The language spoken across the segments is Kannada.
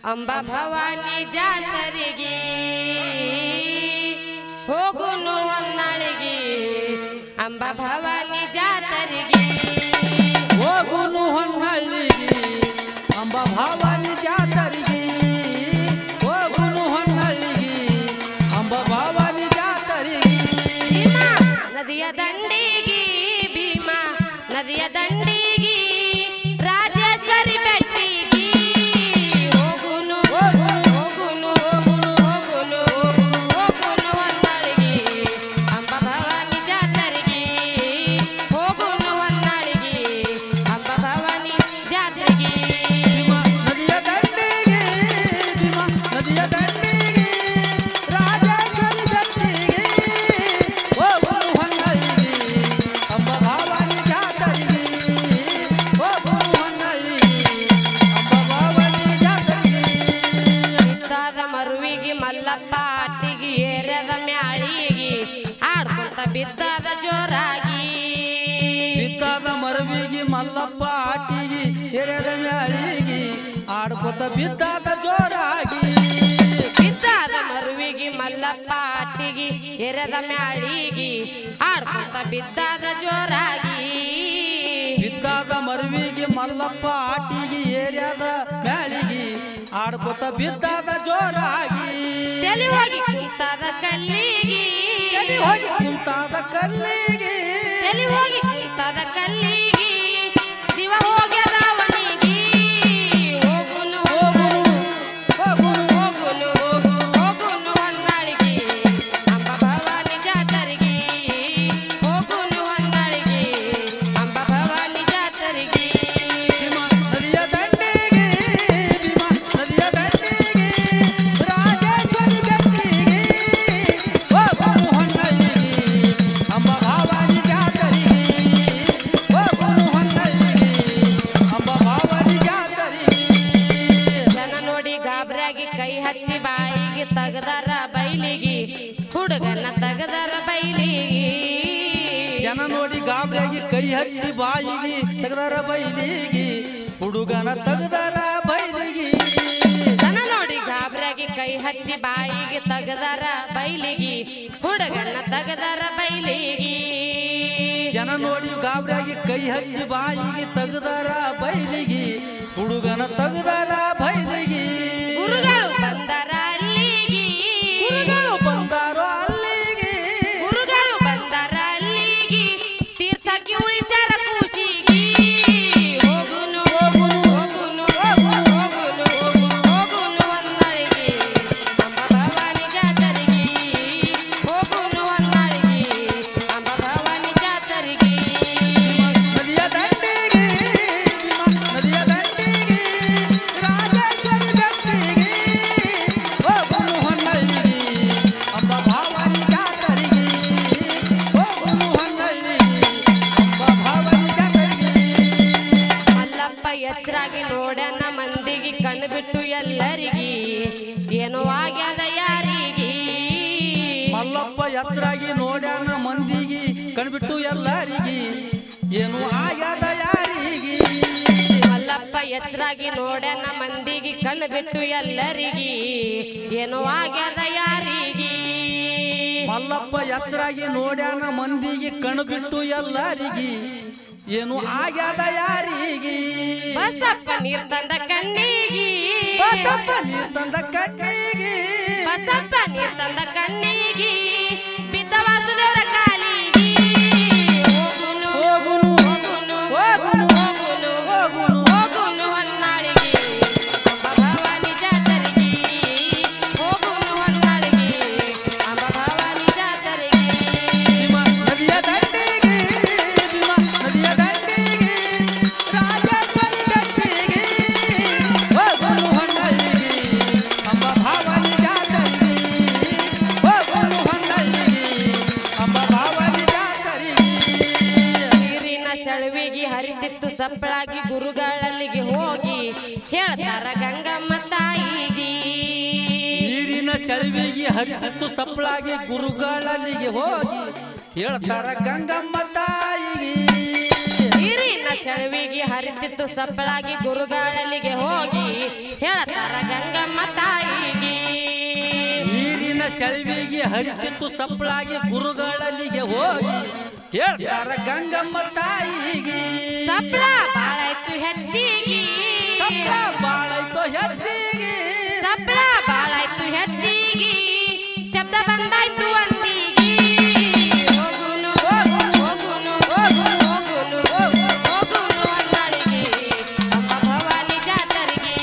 ಅಂಬ ಭವಾನಿ ಜಾತರಿಗೆ ಹೋಗುನು ಹೊನ್ನಾಳಿಗೆ ಅಂಬ ಭವಾನಿ ಜಾತರಿಗೆ ಹೋಗುನು ಹೊನ್ನಳ್ಳಿಗೆ ಅಂಬ ಭವಾನಿ ಜಾತರಿಗೆ ಹೋಗುನು ಹೊನ್ನಳ್ಳಿಗೆ ಅಂಬ ಭವಾನಿ ಜಾತರಿಗೆ ಭೀಮಾ ನದಿಯ ದಂಡಿಗೆ ಭೀಮಾ ನದಿಯ ದಂಡಿಗೆ ರಾಜೇಶ್ವರಿ ಬೆಟ್ಟಿಗೆ ಹೋಗುನು ಹೋಗುನು ಹೋಗುನು ಹೋಗುನು ಹೊನ್ನಾಳಿಗೆ ಅಂಬ ಭವಾನಿ ಜಾತರಿಗೆ ಹೋಗುನು ಹೊನ್ನಾಳಿಗೆ ಅಂಬ ಭವಾನಿ ಜಾತರಿಗೆ ಭೀಮ ನದಿಯ ದಂಡಿಗೆ ಭೀಮ ನದಿಯ ದಂಡಿಗೆ ರಾಜೇಶ್ವರಿ ಬೆಟ್ಟಿಗೆ ಹೋಗುನು ಹೊನ್ನಳ್ಳಿಗೆ ಅಂಬ ಭವಾನಿ ಜಾತರಿಗೆ ಹೋಗುನು ಹೊನ್ನಳ್ಳಿಗೆ ಅಂಬ ಭವಾನಿ ಜಾತರಿಗೆ ಬಿತ್ತಾದ ಮರುವಿಗೆ ಮಲ್ಲಪ್ಪ ಅಟ್ಟಿಗೆ ಏರದ ಮ್ಯಾಳಿಗೆ ಆಡ್ಕೊಂತ ಬಿದ್ದಾದ ಜೋರಾಗಿ ಬಿದ್ದಾದ ಮರವಿಗೆ ಮಲ್ಲಪ್ಪ ಆಟಿಗಿ ಎರೆದ ಮ್ಯಾಳಿಗಿ ಆಡ್ಕೊತ ಬಿದ್ದಾದ ಜೋರಾಗಿ ಬಿದ್ದಾದ ಮರುವಿಗೆ ಮಲ್ಲಪ್ಪ ಅಟ್ಟಿಗೆ ಎರದ ಮ್ಯಾಳಿಗೆ ಆಡ್ಕೊಂತ ಬಿದ್ದಾದ ಜೋರಾಗಿ ಬಿದ್ದಾದ ಮರವಿಗೆ ಮಲ್ಲಪ್ಪ ಆಟಿಗಿ ಏರ್ಯಾದ ಮ್ಯಾಳಿಗಿ ಆಡ್ಕೊತ ಬಿದ್ದಾದ ಜೋರಾಗಿ ತಲೆ ಹೋಗಿ ಕುಂತಾದ ಕಲ್ಲಿಗೆ ಎಲ್ಲಿ ಹೋಗಿ ಕುಂತಾದ ಕಲ್ಲಿಗೆ ತಲೆ ಹೋಗಿ ಕುಂತಾದ ಕಲ್ಲಿಗೆ ಜೀವ ಹೋಗ್ಯದ ಅವನಿಗೆ ಹೋಗುನು ಹೋಗುನು ಹೋಗುನು ಹೋಗುನು ಹೋಗುನು ಹೊನ್ನಾಳಿಗೆ ಅಂಬ ಭವಾನಿ ಜಾತರಿಗೆ ಹೋಗುನು ಹೊನ್ನಾಳಿಗೆ ಅಂಬ ಭವಾನಿ ಜಾತರಿಗೆ ಭೀಮ ನದಿಯ ದಂಡಿಗೆ ಭೀಮ ನದಿಯ ದಂಡಿಗೆ ರಾಜೇಶ್ವರಿ ಬೆಟ್ಟಿಗೆ ಹೋಗುನು ಹೊನ್ನಳ್ಳಿಗೆ ಅಂಬ ಭಾವಾನಿ ಜಾತರಿಗೆ ಹೋಗುನು ಹೊನ್ನಳ್ಳಿಗೆ ಅಂಬ ಭಾವಾನಿ ಜಾತರಿಗೆ ಜನ ನೋಡಿ ಗಾಬರಿಯಾಗಿ ಕೈ ಹಚ್ಚಿ ಬಾಯಿಗೆ ತಗದಾರ ಬೈಲಿಗೆ ಹುಡುಗನ ತಗದಾರ ಬೈಲಿಗೆ ಜನ ನೋಡಿ ಗಾಬರಿಯಾಗಿ ಕೈ ಹಚ್ಚಿ ಬಾಯಿಗೆ ತೆಗದಾರ ಬೈಲಿಗೆ ಹುಡುಗನ ತೆಗದಾರ ಬೈಲಿಗೆ ಜನ ನೋಡಿ ಗಾಬರಿಯಾಗಿ ಕೈ ಹಚ್ಚಿ ಬಾಯಿಗೆ ತಗದಾರ ಬೈಲಿಗೆ ಹುಡುಗನ ತಗದಾರ ಬೈಲಿಗೆ ಜನ ನೋಡಿ ಗಾಬರಿಯಾಗಿ ಕೈ ಹಚ್ಚಿ ಬಾಯಿಗೆ ತೆಗದಾರ ಬೈಲಿಗೆ ಹುಡುಗನ ತೆಗದಾರ ಬೈಲಿಗೆ ಗುರುಗಳು ಬಂದರ ಅಲ್ಲಿಗೆ ಗುರುಗಳು ಬಂದಾರೋ ಅಲ್ಲಿಗೆ ಗುರುಗಳು ಬಂದರ ಅಲ್ಲಿಗೆ ತೀರ್ಥಕ್ಕೆ ಉಳಿಸ್ಯಾರ ಖುಷಿಗೆ ಹೋಗುನು ಹೋಗುನು ಹೋಗುನು ಹೋಗುನು ಹೋಗುನು ಹೊನ್ನಾಳಿಗೆ ಅಂಬ ಭವಾನಿ ಜಾತರಿಗೆ ಹೋಗುನು ಹೊನ್ನಾಳಿಗೆ ಅಂಬ ಭವಾನಿ ಜಾತರಿಗೆ ನದಿಯ ದಂಡಿಗೆ ಭೀಮ ನದಿಯ ದಂಡಿಗೆ ರಾಜೇಶ್ವರಿ ಬೆಟ್ಟಿಗೆ ಹೋಗುನು ಹೊನ್ನಳ್ಳಿಗೆ ಅಂಬ ಭಾವನಿ ಜಾತರಿಗೆ ಹೋಗುನು ಹೊನ್ನಳ್ಳಿಗೆ ಅಂಬ ಭಾವನಿ ಜಾತರಿಗೆ ಮಲ್ಲಪ್ಪ ಎಚ್ಚರಾಗಿ ನೋಡ್ಯಾನ ಮಂದಿಗೆ ಕಣ್ಣು ಬಿಟ್ಟು ಎಲ್ಲರಿಗೆ ಏನೋ ಆಗ್ಯದ ಯಾರಿಗೆ ಮಲ್ಲಪ್ಪ ಎತ್ತರಾಗಿ ನೋಡ್ಯಾನ ಮಂದಿಗೆ ಕಣ್ಬಿಟ್ಟು ಎಲ್ಲರಿಗೆ ಏನು ಆಗ್ಯದ ಯಾರಿಗೆ ಮಲ್ಲಪ್ಪ ಎಚ್ಚರಾಗಿ ನೋಡ್ಯಾನ ಮಂದಿಗೆ ಕಣ್ಣು ಬಿಟ್ಟು ಎಲ್ಲರಿಗೆ ಏನೋ ಆಗ್ಯದ ಯಾರಿಗೆ ಮಲ್ಲಪ್ಪ ಎತ್ತರಾಗಿ ನೋಡ್ಯಾನ ಮಂದಿಗೆ ಕಣ್ಬಿಟ್ಟು ಎಲ್ಲರಿಗೆ ಏನು ಆಗ್ಯದ ಯಾರಿಗೆ ಬಸಪ್ಪ ನೀರ್ ತಂದ ಕಣ್ಣಿಗೆ ಬಸಪ್ಪ ನೀರ್ ತಂದ ಕಣ್ಣಿಗೆ ಬಸಪ್ಪ ನೀರ್ ತಂದ ಕಣ್ಣಿಗೆ ಬಿದ್ದ ವಾಸುದೇವರ ಕಾಲಿಗೆ ಹೋಗುನು ಹೋಗುನು ಹೋಗುನು ಹೋಗುನು ಹೋಗುನು ಹೋಗುನು ಹೋಗುನು ಹೊನ್ನಾಳಿಗೆ ಅಂಬ ಭವಾನಿ ಜಾತರಿಗೆ ಹೋಗುನು ಹೊನ್ನಾಳಿಗೆ ಅಂಬ ಭವಾನಿ ಜಾತರಿಗೆ ಭೀಮ ನದಿಯ ದಂಡಿಗೆ ಭೀಮ ನದಿಯ ದಂಡಿಗೆ ರಾಜೇಶ್ವರಿ ಬೆಟ್ಟಿಗೆ ಹೋಗುನು ಹೊನ್ನಳ್ಳಿಗೆ ಅಂಬ ಭಾವನಿ ಜಾತರಿಗೆ ಹೋಗುನು ಹೊನ್ನಳ್ಳಿಗೆ ಅಂಬ ಭಾವನಿ ಜಾತರಿಗೆ ನೀರಿನ ಸೆಳವಿಗೆ ಹರಿತಿತ್ತು ಸಪ್ಪಳಾಗಿ ಗುರುಗಳಲ್ಲಿಗೆ ಹೋಗಿ ಹೇಳ್ತಾರ ಗಂಗಮ್ಮ ತಾಯಿಗೆ ನೀರಿನ ಸೆಳವಿಗೆ ಹರಿತಿತ್ತು ಸಪ್ಪಳಾಗಿ ಗುರುಗಳಲ್ಲಿಗೆ ಹೋಗಿ ಹೇಳ್ತಾರ ಗಂಗಮ್ಮ ತಾಯಿಗೆ ನೀರಿನ ಸೆಳವಿಗೆ ಹರಿತಿತ್ತು ಸಪ್ಪಳಾಗಿ ಗುರುಗಳಲ್ಲಿಗೆ ಹೋಗಿ ಹೇಳ್ತಾರ ಗಂಗಮ್ಮ ತಾಯಿಗೆ ನೀರಿನ ಸೆಳವಿಗೆ ಹರಿತಿತ್ತು ಸಪ್ಪಳಾಗಿ ಗುರುಗಳಲ್ಲಿಗೆ ಹೋಗಿ ಹೇಳ್ತಾರ ಗಂಗಮ್ಮ ತಾಯಿಗೆ ಸಪ್ಪಳ ಬಾಳಾಯ್ತು ಹೆಚ್ಚಿಗೆ ಸಪ್ಪಳ ಬಾಳೈತೋ ಹೆಚ್ಚಿಗೆ ಸಪ್ಪಳ ಬಾಳಾಯ್ತು ಹೆಚ್ಚಿಗೆ ಶಬ್ದ ಬಂದಾಯ್ತು ಅಂದಿಗೆ ಹೋಗುನು ಹೋಗುನು ಹೋಗುನು ಹೋಗುನು ಒಂದಾಳಿಗೆ ಅಂಬ ಭವಾನಿ ಜಾತರಿಗೆ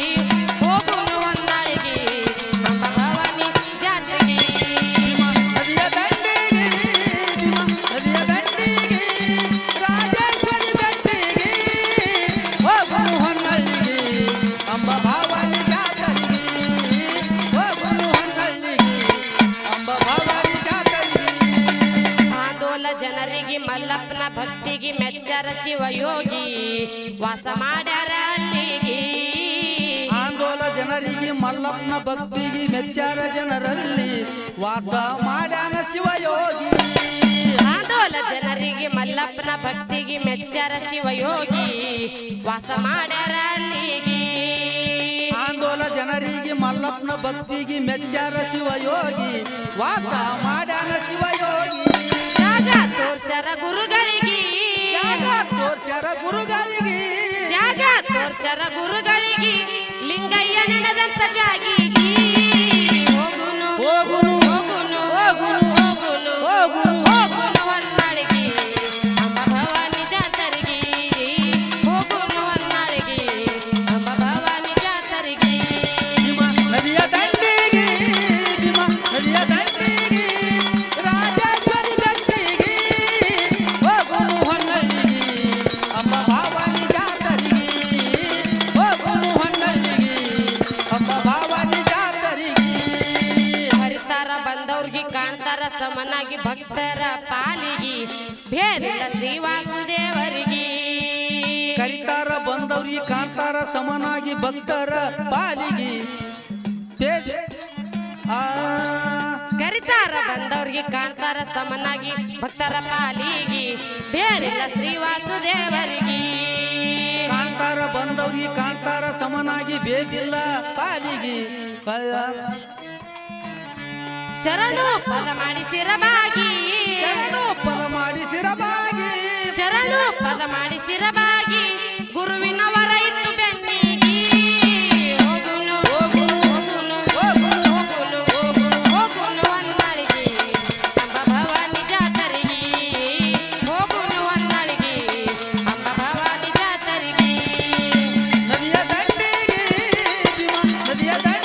ಹೋಗುನು ಒಂದಾಳಿಗೆ ಅಂಬ ಭವಾನಿ ಜಾತ್ರೆಗೆ ಭೀಮಾ ನದಿಯ ದಂಡೆಗೆ ಭೀಮಾ ನದಿಯ ದಂಡೆಗೆ ರಾಜೇಶ್ವರಿ ಬೆಟ್ಟಿಗೆ ಹೋಗುನು ಹೊನ್ನಳ್ಳಿಗೆ ಅಂಬ ಭಾವನಿ ಜಾತರಿಗೆ ಹೋಗುನು ಹೊನ್ನಳ್ಳಿಗೆ ಅಂಬ ಭಾವನಿ ಜಾತರಿಗೆ ಆಂದೋಲ ಜನರಿಗೆ ಮಲ್ಲಪ್ಪನ ಭಕ್ತಿಗೆ ಮೆಚ್ಚರ ಶಿವಯೋಗಿ ವಾಸ ಮಾಡ್ಯಾರ ಅಲ್ಲಿಗೆ ಆಂದೋಲ ಜನರಿಗೆ ಮಲ್ಲಪ್ಪನ ಭಕ್ತಿಗೆ ಮೆಚ್ಚಾರ ಜನರಲ್ಲಿ ವಾಸ ಮಾಡ್ಯಾನ ಶಿವಯೋಗಿ ಆಂದೋಲ ಜನರಿಗೆ ಮಲ್ಲಪ್ಪನ ಭಕ್ತಿಗೆ ಮೆಚ್ಚರ ಶಿವಯೋಗಿ ವಾಸ ಮಾಡ್ಯಾರ ಅಲ್ಲಿಗೆ ಆಂದೋಲ ಜನರಿಗೆ ಮಲ್ಲಪ್ಪನ ಭಕ್ತಿಗೆ ಮೆಚ್ಚಾರ ಶಿವಯೋಗಿ ವಾಸ ಮಾಡ್ಯಾನ ಶಿವಯೋಗಿ ಜಾಗ ತೋರ್ಸರ ಗುರುಗಳಿಗೆ ಜಾಗ ತೋರ್ಸ್ಯಾರ ಗುರುಗಳಿಗೆ ಜಾಗ ತೋರ್ಸರ ಗುರುಗಳಿಗೆ ಲಿಂಗಯ್ಯ ನೆನೆದಂತ ಜಾಗಿಗೆ ಹೋಗುನು ಹೋಗುನು ಹೋಗುನು ಹೋಗುನು ಹೋಗುನು ಹೋಗುನು ಹೋಗುನು ಹೊನ್ನಾಳಿಗೆ ಅಂಬ ಭವಾನಿ ಜಾತರಿಗೆ ಹೋಗುನು ಹೊನ್ನಾಳಿಗೆ ಅಂಬ ಭವಾನಿ ಜಾತರಿಗೆ ಭೀಮಾ ನದಿಯ ದಂಡೆಗೆ ಭೀಮಾ ನದಿಯ ದಂಡೆಗೆ ರಾಜೇಶ್ವರಿ ಬೆಟ್ಟಿಗೆ ಹೋಗುನು ಹೊನ್ನಳ್ಳಿಗೆ ಅಂಬ ಭಾವನಿ ಜಾತರಿಗೆ ಹೋಗುನು ಹೊನ್ನಳ್ಳಿಗೆ ಅಂಬ ಭಾವನಿ ಜಾತರಿಗೆ ಹರಿತಾರ ಬಂದವ್ರಿಗೆ ಕಾಣ್ತಾರ ಸಮನಾಗಿ ಭಕ್ತರ ಪಾಲಿಗೆ ಭೇದಿಲ್ಲ ಶ್ರೀವಾಸುದೇವರಿಗೆ ಕರಿತಾರ ಬಂದವ್ರಿಗೆ ಕಾಣ್ತಾರ ಸಮನಾಗಿ ಭಕ್ತರ ಪಾಲಿಗೆ ತೇಜ್ ಆ ಕರಿತಾರ ಬಂದವ್ರಿಗೆ ಕಾಣ್ತಾರ ಸಮನಾಗಿ ಭಕ್ತರ ಪಾಲಿಗೆ ಬೇರಿಲ್ಲ ಶ್ರೀವಾಸುದೇವರಿಗೆ ಕಾಣ್ತಾರ ಬಂದವ್ರಿಗೆ ಕಾಣ್ತಾರ ಸಮನಾಗಿ ಬೇದಿಲ್ಲ ಪಾಲಿಗೆ ಕಳ್ಳ ಶರಣು ಪದ ಮಾಡಿ ಶಿರಬಾಗಿ ಶರಣು ಪದ ಮಾಡಿ ಸಿರಬಾಗಿ ಶರಣು ಪದ ಮಾಡಿ ಶಿರಬಾಗಿ ಗುರುವಿನ ವರ ಇತ್ತು ಬೆನ್ನಿಗೆ ಹೋಗುನು ಹೋಗುನು ಹೋಗುನು ಹೋಗುನು ಹೋಗುನು ಹೋಗುನು ಒಂದಾಳಿಗೆ ಅಂಬ ಭವಾನಿ ಜಾತರಿಗೆ ಹೋಗುನು ಒಂದಾಳಿಗೆ ಅಂಬ ಭವಾನಿ ಜಾತರಿಗೆ ನದಿಯ ದಂಡೆಗೆ ಭೀಮಾ ನದಿಯ ದಂಡೆಗೆ